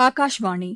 ஆகாஷ்வாணி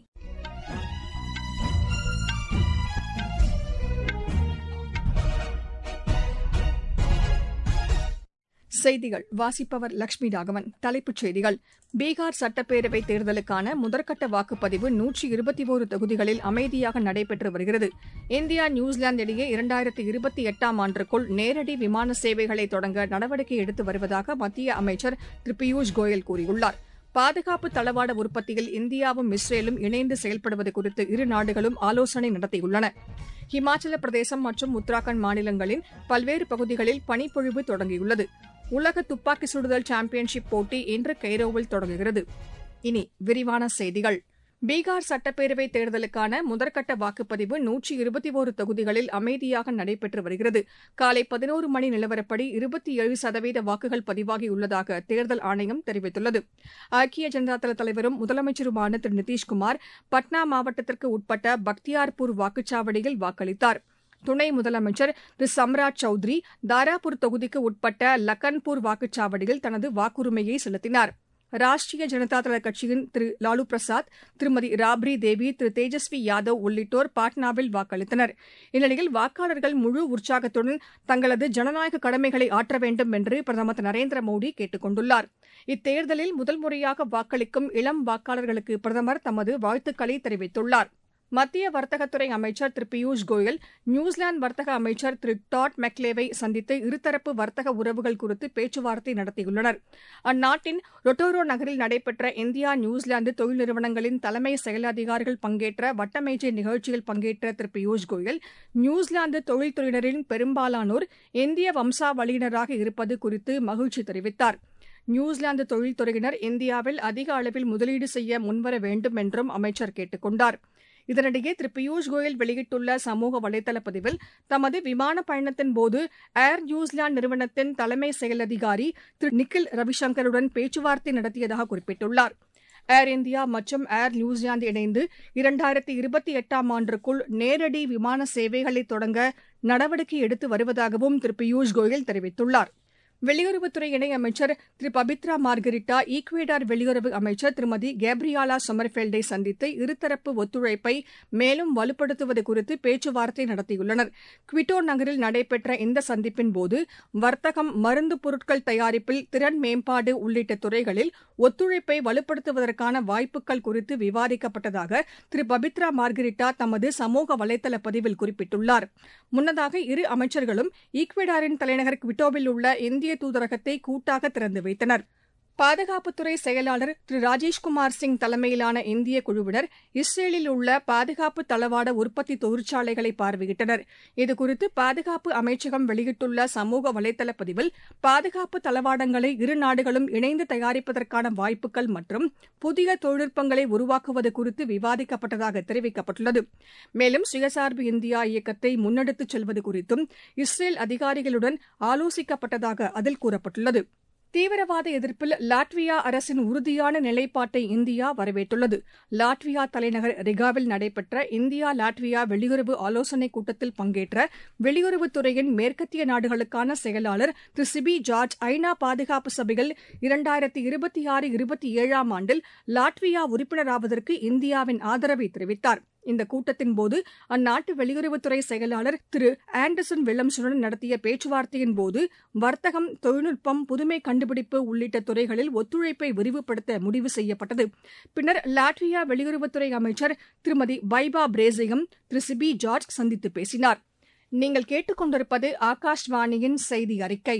செய்திகள் வாசிப்பவர் லட்சுமி ராகவன் தலைப்புச் செய்திகள் பீகார் சட்டப்பேரவைத் தேர்தலுக்கான முதற்கட்ட வாக்குப்பதிவு நூற்றி இருபத்தி ஒரு தொகுதிகளில் அமைதியாக நடைபெற்று வருகிறது இந்தியா நியூசிலாந்து இடையே இரண்டாயிரத்து இருபத்தி எட்டாம் ஆண்டுக்குள் நேரடி விமான சேவைகளை தொடங்க நடவடிக்கை எடுத்து வருவதாக மத்திய அமைச்சர் திரு பியூஷ் கோயல் கூறியுள்ளார் பாதுகாப்பு தளவாட உற்பத்தியில் இந்தியாவும் இஸ்ரேலும் இணைந்து செயல்படுவது குறித்து இரு நாடுகளும் ஆலோசனை நடத்தியுள்ளன ஹிமாச்சல பிரதேசம் மற்றும் உத்தராகண்ட் மாநிலங்களின் பல்வேறு பகுதிகளில் பனிப்பொழிவு தொடங்கியுள்ளது உலக துப்பாக்கி சுடுதல் சாம்பியன்ஷிப் போட்டி இன்று கெய்ரோவில் தொடங்குகிறது இனி விரிவான செய்திகள் பீகார் சட்டப்பேரவைத் தேர்தலுக்கான முதற்கட்ட வாக்குப்பதிவு நூற்றி இருபத்தி ஒரு தொகுதிகளில் அமைதியாக நடைபெற்று வருகிறது காலை பதினோரு மணி நிலவரப்படி இருபத்தி ஏழு சதவீத வாக்குகள் பதிவாகியுள்ளதாக தேர்தல் ஆணையம் தெரிவித்துள்ளது ஐக்கிய ஜனதாதள தலைவரும் முதலமைச்சருமான திரு நிதிஷ்குமார் பட்னா மாவட்டத்திற்கு உட்பட்ட பக்தியார்பூர் வாக்குச்சாவடியில் வாக்களித்தார் துணை முதலமைச்சர் திரு சம்ராஜ் சௌத்ரி தாராபூர் தொகுதிக்கு உட்பட்ட லக்கன்பூர் வாக்குச்சாவடியில் தனது வாக்குரிமையை செலுத்தினார் ராஷ்டிரிய ஜனதாதள கட்சியின் திரு லாலு பிரசாத் திருமதி ராப்ரி தேவி திரு தேஜஸ்வி யாதவ் உள்ளிட்டோர் பாட்னாவில் வாக்களித்தனர் இந்நிலையில் வாக்காளர்கள் முழு உற்சாகத்துடன் தங்களது ஜனநாயக கடமைகளை ஆற்ற வேண்டும் என்று பிரதமர் திரு நரேந்திர மோடி கேட்டுக் கொண்டுள்ளார் இத்தேர்தலில் முதல் முறையாக வாக்களிக்கும் இளம் வாக்காளர்களுக்கு பிரதமர் தமது வாழ்த்துக்களை தெரிவித்துள்ளார் மத்திய வர்த்தகத்துறை அமைச்சர் திரு பியூஷ் கோயல் நியூசிலாந்து வர்த்தக அமைச்சர் திரு டாட் மெக்லேவை சந்தித்து இருதரப்பு வர்த்தக உறவுகள் குறித்து பேச்சுவார்த்தை நடத்தியுள்ளனர் அந்நாட்டின் ரொட்டோரோ நகரில் நடைபெற்ற இந்தியா நியூசிலாந்து தொழில் நிறுவனங்களின் தலைமை செயல் அதிகாரிகள் பங்கேற்ற வட்டமேஜை நிகழ்ச்சியில் பங்கேற்ற திரு பியூஷ் கோயல் நியூசிலாந்து தொழில்துறையினரின் பெரும்பாலானோர் இந்திய வம்சாவளியினராக இருப்பது குறித்து மகிழ்ச்சி தெரிவித்தார் நியூசிலாந்து தொழில்துறையினர் இந்தியாவில் அதிக அளவில் முதலீடு செய்ய முன்வர வேண்டும் என்றும் அமைச்சர் கேட்டுக் கொண்டார் இதனிடையே திரு பியூஷ் கோயல் வெளியிட்டுள்ள சமூக வலைதள பதிவில் தமது விமான பயணத்தின்போது ஏர் நியூசிலாந்து நிறுவனத்தின் தலைமை செயல் அதிகாரி திரு நிக்கில் ரவிசங்கருடன் பேச்சுவார்த்தை நடத்தியதாக குறிப்பிட்டுள்ளார் ஏர் இந்தியா மற்றும் ஏர் நியூசிலாந்து இணைந்து இரண்டாயிரத்தி இருபத்தி எட்டாம் ஆண்டுக்குள் நேரடி விமான சேவைகளை தொடங்க நடவடிக்கை எடுத்து வருவதாகவும் திரு பியூஷ் கோயல் தெரிவித்துள்ளார் வெளியுறவுத்துறை இணையமைச்சர் திரு பபித்ரா மார்கரிட்டா ஈக்வேடார் வெளியுறவு அமைச்சர் திருமதி கேப்ரியாலா சொமர்ஃபெல்டை சந்தித்து இருதரப்பு ஒத்துழைப்பை மேலும் வலுப்படுத்துவது குறித்து பேச்சுவார்த்தை நடத்தியுள்ளனர் குவிட்டோ நகரில் நடைபெற்ற இந்த சந்திப்பின்போது வர்த்தகம் மருந்து பொருட்கள் தயாரிப்பில் திறன் மேம்பாடு உள்ளிட்ட துறைகளில் ஒத்துழைப்பை வலுப்படுத்துவதற்கான வாய்ப்புகள் குறித்து விவாதிக்கப்பட்டதாக திரு பபித்ரா மார்கரிட்டா தமது சமூக வலைதள பதிவில் குறிப்பிட்டுள்ளார் முன்னதாக இரு அமைச்சர்களும் ஈக்வேடாரின் தலைநகர் குவிட்டோவில் உள்ள இந்திய தூதரகத்தை கூட்டாக திறந்து வைத்தனர் பாதுகாப்புத்துறை செயலாளர் திரு ராஜேஷ்குமார் சிங் தலைமையிலான இந்திய குழுவினர் இஸ்ரேலில் உள்ள பாதுகாப்பு தளவாட உற்பத்தி தொழிற்சாலைகளை பார்வையிட்டனர் இதுகுறித்து பாதுகாப்பு அமைச்சகம் வெளியிட்டுள்ள சமூக வலைதள பதிவில் பாதுகாப்பு தளவாடங்களை இரு நாடுகளும் இணைந்து தயாரிப்பதற்கான வாய்ப்புகள் மற்றும் புதிய தொழில்நுட்பங்களை உருவாக்குவது குறித்து விவாதிக்கப்பட்டதாக தெரிவிக்கப்பட்டுள்ளது மேலும் சுயசார்பு இந்தியா இயக்கத்தை முன்னெடுத்துச் செல்வது குறித்தும் இஸ்ரேல் அதிகாரிகளுடன் ஆலோசிக்கப்பட்டதாக அதில் கூறப்பட்டுள்ளது தீவிரவாத எதிர்ப்பில் லாட்வியா அரசின் உறுதியான நிலைப்பாட்டை இந்தியா வரவேற்றுள்ளது லாட்வியா தலைநகர் ரிகாவில் நடைபெற்ற இந்தியா லாட்வியா வெளியுறவு ஆலோசனைக் கூட்டத்தில் பங்கேற்ற வெளியுறவுத்துறையின் மேற்கத்திய நாடுகளுக்கான செயலாளர் திரு சிபி ஜார்ஜ் ஐநா பாதுகாப்பு சபையில் இரண்டாயிரத்தி இருபத்தி ஆறு இருபத்தி ஏழாம் ஆண்டில் லாட்வியா உறுப்பினராவதற்கு இந்தியாவின் ஆதரவை தெரிவித்தார் இந்த கூட்டத்தின்போது அந்நாட்டு வெளியுறவுத்துறை செயலாளர் திரு ஆண்டர்சன் வில்லம்ஸுடன் நடத்திய பேச்சுவார்த்தையின்போது வர்த்தகம் தொழில்நுட்பம் புதுமை கண்டுபிடிப்பு உள்ளிட்ட துறைகளில் ஒத்துழைப்பை விரிவுபடுத்த முடிவு செய்யப்பட்டது பின்னர் லாட்வியா வெளியுறவுத்துறை அமைச்சர் திருமதி பைபா பிரேசையும் திரு சிபி ஜார்ஜ் சந்தித்து பேசினார் நீங்கள் கேட்டுக்கொண்டிருப்பது ஆகாஷ்வாணியின் செய்தி அறிக்கை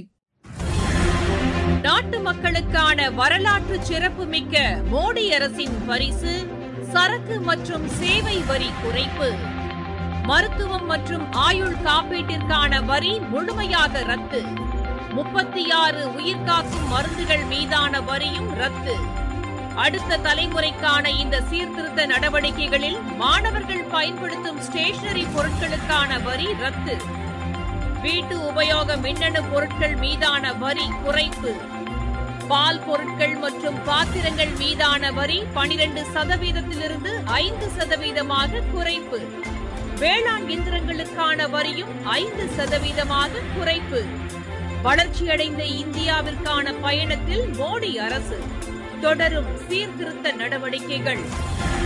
நாட்டு மக்களுக்கான வரலாற்று சிறப்புமிக்க மோடி அரசின் பரிசு சரக்கு மற்றும் சேவை வரி குறைப்பு மருத்துவம் மற்றும் ஆயுள் காப்பீட்டிற்கான வரி முழுமையாக ரத்து முப்பத்தி ஆறு உயிர்காக்கும் மருந்துகள் மீதான வரியும் ரத்து அடுத்த தலைமுறைக்கான இந்த சீர்திருத்த நடவடிக்கைகளில் மாணவர்கள் பயன்படுத்தும் ஸ்டேஷனரி பொருட்களுக்கான வரி ரத்து வீட்டு உபயோக மின்னணு பொருட்கள் மீதான வரி குறைப்பு பால் பொருட்கள் மற்றும் பாத்திரங்கள் மீதான வரி பனிரெண்டு சதவீதத்திலிருந்து ஐந்து சதவீதமாக குறைப்பு வேளாண் இயந்திரங்களுக்கான வரியும் ஐந்து சதவீதமாக குறைப்பு வளர்ச்சியடைந்த இந்தியாவிற்கான பயணத்தில் மோடி அரசு தொடரும் சீர்திருத்த நடவடிக்கைகள்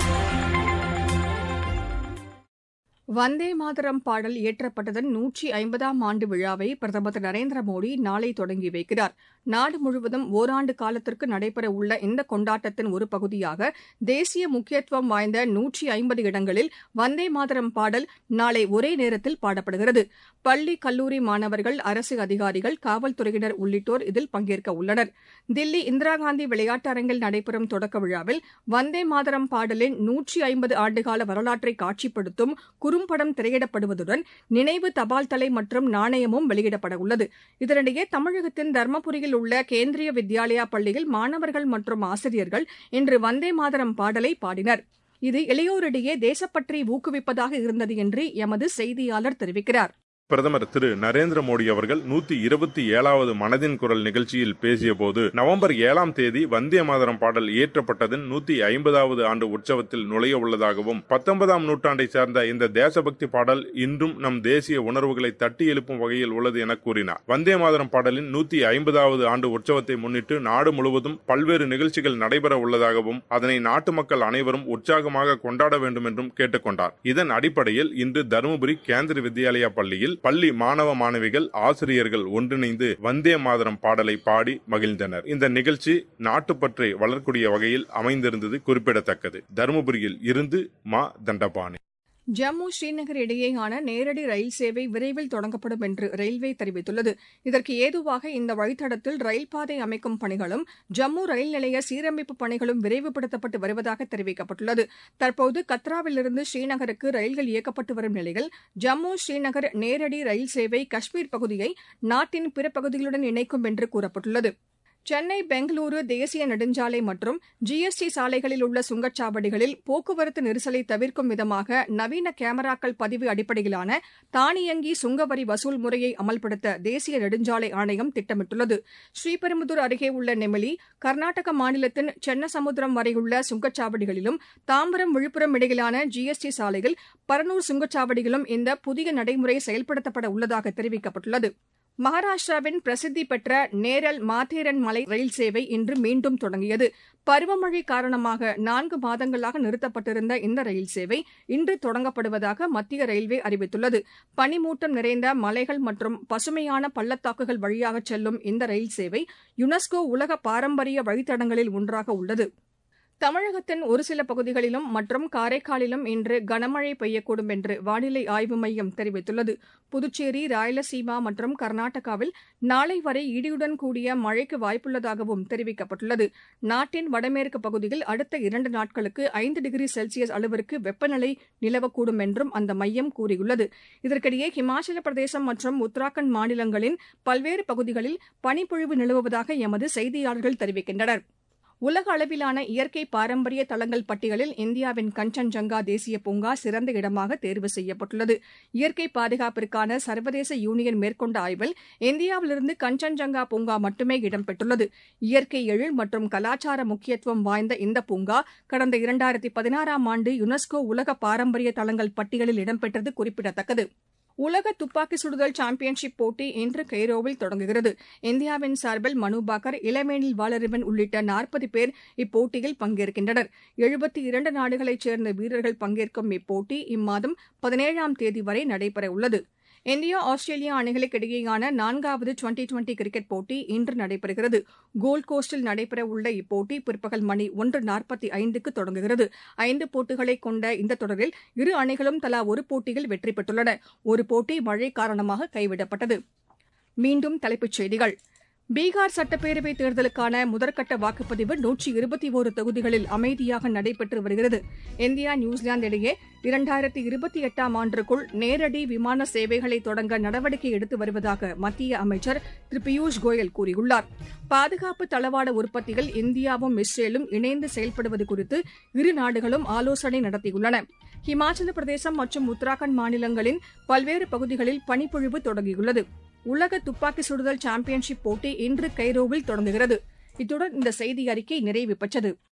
வந்தே மாதரம் பாடல் இயற்றப்பட்டதன் நூற்றி ஐம்பதாம் ஆண்டு விழாவை பிரதமர் திரு நரேந்திர மோடி நாளை தொடங்கி வைக்கிறார் நாடு முழுவதும் ஓராண்டு காலத்திற்கு நடைபெற உள்ள இந்த கொண்டாட்டத்தின் ஒரு பகுதியாக தேசிய முக்கியத்துவம் வாய்ந்த நூற்றி ஐம்பது இடங்களில் வந்தே மாதரம் பாடல் நாளை ஒரே நேரத்தில் பாடப்படுகிறது பள்ளி கல்லூரி மாணவர்கள் அரசு அதிகாரிகள் காவல்துறையினர் உள்ளிட்டோர் இதில் பங்கேற்க உள்ளனர் தில்லி இந்திரா காந்தி விளையாட்டு அரங்கில் நடைபெறும் தொடக்க விழாவில் வந்தே மாதரம் பாடலின் நூற்றி ஐம்பது ஆண்டுகால வரலாற்றை காட்சிப்படுத்தும் குறும்படம் திரையிடப்படுவதுடன் நினைவு தபால் தலை மற்றும் நாணயமும் வெளியிடப்பட உள்ளது இதனிடையே தமிழகத்தின் தர்மபுரியில் உள்ள கேந்திரிய வித்யாலயா பள்ளியில் மாணவர்கள் மற்றும் ஆசிரியர்கள் இன்று வந்தே மாதரம் பாடலை பாடினர் இது இளையோரிடையே தேசப்பற்றை ஊக்குவிப்பதாக இருந்தது என்று எமது செய்தியாளர் தெரிவிக்கிறார் பிரதமர் திரு நரேந்திர மோடி அவர்கள் நூத்தி இருபத்தி ஏழாவது மனதின் குரல் நிகழ்ச்சியில் பேசியபோது நவம்பர் ஏழாம் தேதி வந்தே மாதரம் பாடல் இயற்றப்பட்டதன் நூத்தி ஐம்பதாவது ஆண்டு உற்சவத்தில் நுழைய உள்ளதாகவும் பத்தொன்பதாம் நூற்றாண்டை சார்ந்த இந்த தேசபக்தி பாடல் இன்றும் நம் தேசிய உணர்வுகளை தட்டி எழுப்பும் வகையில் உள்ளது என கூறினார் வந்தே மாதரம் பாடலின் நூத்தி ஐம்பதாவது ஆண்டு உற்சவத்தை முன்னிட்டு நாடு முழுவதும் பல்வேறு நிகழ்ச்சிகள் நடைபெற உள்ளதாகவும் அதனை நாட்டு மக்கள் அனைவரும் உற்சாகமாக கொண்டாட வேண்டும் என்றும் கேட்டுக்கொண்டார் இதன் அடிப்படையில் இன்று தருமபுரி கேந்திர வித்யாலயா பள்ளியில் பள்ளி மாணவ மாணவிகள் ஆசிரியர்கள் ஒன்றிணைந்து வந்தே மாதரம் பாடலை பாடி மகிழ்ந்தனர் இந்த நிகழ்ச்சி நாட்டுப்பற்றை வளரக்கூடிய வகையில் அமைந்திருந்தது குறிப்பிடத்தக்கது தருமபுரியில் இருந்து மா தண்டபாணி ஜம்மு ஸ்ரீநகர் இடையேயான நேரடி ரயில் சேவை விரைவில் தொடங்கப்படும் என்று ரயில்வே தெரிவித்துள்ளது இதற்கு ஏதுவாக இந்த வழித்தடத்தில் ரயில் பாதை அமைக்கும் பணிகளும் ஜம்மு ரயில் நிலைய சீரமைப்பு பணிகளும் விரைவுபடுத்தப்பட்டு வருவதாக தெரிவிக்கப்பட்டுள்ளது தற்போது கத்ராவிலிருந்து ஸ்ரீநகருக்கு ரயில்கள் இயக்கப்பட்டு வரும் நிலையில் ஜம்மு ஸ்ரீநகர் நேரடி ரயில் சேவை காஷ்மீர் பகுதியை நாட்டின் பிற பகுதிகளுடன் இணைக்கும் என்று கூறப்பட்டுள்ளது சென்னை பெங்களூரு தேசிய நெடுஞ்சாலை மற்றும் ஜிஎஸ்டி சாலைகளில் உள்ள சுங்கச்சாவடிகளில் போக்குவரத்து நெரிசலை தவிர்க்கும் விதமாக நவீன கேமராக்கள் பதிவு அடிப்படையிலான தானியங்கி சுங்கவரி வசூல் முறையை அமல்படுத்த தேசிய நெடுஞ்சாலை ஆணையம் திட்டமிட்டுள்ளது ஸ்ரீபெரும்புதூர் அருகே உள்ள நெமிலி கர்நாடக மாநிலத்தின் சென்னசமுத்திரம் வரையுள்ள சுங்கச்சாவடிகளிலும் தாம்பரம் விழுப்புரம் இடையிலான ஜிஎஸ்டி சாலையில் பரனூர் சுங்கச்சாவடியிலும் இந்த புதிய நடைமுறை செயல்படுத்தப்பட உள்ளதாக தெரிவிக்கப்பட்டுள்ளது மகாராஷ்டிராவின் பிரசித்தி பெற்ற நேரல் மாத்தேரன் மலை ரயில் சேவை இன்று மீண்டும் தொடங்கியது பருவமழை காரணமாக நான்கு மாதங்களாக நிறுத்தப்பட்டிருந்த இந்த ரயில் சேவை இன்று தொடங்கப்படுவதாக மத்திய ரயில்வே அறிவித்துள்ளது பனிமூட்டம் நிறைந்த மலைகள் மற்றும் பசுமையான பள்ளத்தாக்குகள் வழியாக செல்லும் இந்த ரயில் சேவை யுனெஸ்கோ உலக பாரம்பரிய வழித்தடங்களில் ஒன்றாக உள்ளது தமிழகத்தின் ஒரு சில பகுதிகளிலும் மற்றும் காரைக்காலிலும் இன்று கனமழை பெய்யக்கூடும் என்று வானிலை ஆய்வு மையம் தெரிவித்துள்ளது புதுச்சேரி ராயலசீமா மற்றும் கர்நாடகாவில் நாளை வரை இடியுடன் கூடிய மழைக்கு வாய்ப்புள்ளதாகவும் தெரிவிக்கப்பட்டுள்ளது நாட்டின் வடமேற்கு பகுதியில் அடுத்த இரண்டு நாட்களுக்கு ஐந்து டிகிரி செல்சியஸ் அளவிற்கு வெப்பநிலை நிலவக்கூடும் என்றும் அந்த மையம் கூறியுள்ளது இதற்கிடையே ஹிமாச்சல பிரதேசம் மற்றும் உத்தராகண்ட் மாநிலங்களின் பல்வேறு பகுதிகளில் பனிப்பொழிவு நிலவுவதாக எமது செய்தியாளர்கள் தெரிவிக்கின்றனர் உலக அளவிலான இயற்கை பாரம்பரிய தளங்கள் பட்டியலில் இந்தியாவின் கஞ்சன்ஜங்கா தேசிய பூங்கா சிறந்த இடமாக தேர்வு செய்யப்பட்டுள்ளது இயற்கை பாதுகாப்பிற்கான சர்வதேச யூனியன் மேற்கொண்ட ஆய்வில் இந்தியாவிலிருந்து கஞ்சன்ஜங்கா பூங்கா மட்டுமே இடம்பெற்றுள்ளது இயற்கை எழில் மற்றும் கலாச்சார முக்கியத்துவம் வாய்ந்த இந்த பூங்கா கடந்த இரண்டாயிரத்தி பதினாறாம் ஆண்டு யுனெஸ்கோ உலக பாரம்பரிய தளங்கள் பட்டியலில் இடம்பெற்றது குறிப்பிடத்தக்கது உலக துப்பாக்கி சுடுதல் சாம்பியன்ஷிப் போட்டி இன்று கெய்ரோவில் தொடங்குகிறது இந்தியாவின் சார்பில் மனு பாக்கர் இளமேனில் வாலறிவன் உள்ளிட்ட நாற்பது பேர் இப்போட்டியில் பங்கேற்கின்றனர் எழுபத்தி இரண்டு நாடுகளைச் சேர்ந்த வீரர்கள் பங்கேற்கும் இப்போட்டி இம்மாதம் பதினேழாம் தேதி வரை நடைபெறவுள்ளது இந்தியா ஆஸ்திரேலியா அணிகளுக்கு இடையேயான நான்காவது டுவெண்டி டுவெண்டி கிரிக்கெட் போட்டி இன்று நடைபெறுகிறது கோல்ட் கோஸ்டில் நடைபெறவுள்ள இப்போட்டி பிற்பகல் மணி ஒன்று நாற்பத்தி ஐந்துக்கு தொடங்குகிறது ஐந்து போட்டிகளை கொண்ட இந்த தொடரில் இரு அணிகளும் தலா ஒரு போட்டியில் வெற்றி பெற்றுள்ளன ஒரு போட்டி மழை காரணமாக கைவிடப்பட்டது மீண்டும் தலைப்புச் செய்திகள் பீகார் சட்டப்பேரவைத் தேர்தலுக்கான முதற்கட்ட வாக்குப்பதிவு நூற்றி இருபத்தி ஒரு தொகுதிகளில் அமைதியாக நடைபெற்று வருகிறது இந்தியா நியூசிலாந்து இடையே இரண்டாயிரத்தி இருபத்தி எட்டாம் ஆண்டிற்குள் நேரடி விமான சேவைகளை தொடங்க நடவடிக்கை எடுத்து வருவதாக மத்திய அமைச்சர் திரு பியூஷ் கோயல் கூறியுள்ளார் பாதுகாப்பு தளவாட உற்பத்தியில் இந்தியாவும் இஸ்ரேலும் இணைந்து செயல்படுவது குறித்து இரு நாடுகளும் ஆலோசனை நடத்தியுள்ளன ஹிமாச்சல பிரதேசம் மற்றும் உத்தராகண்ட் மாநிலங்களின் பல்வேறு பகுதிகளில் பனிப்பொழிவு தொடங்கியுள்ளது உலக துப்பாக்கி சுடுதல் சாம்பியன்ஷிப் போட்டி இன்று கைரோவில் தொடங்குகிறது இத்துடன் இந்த செய்தி அறிக்கை நிறைவு பெற்றது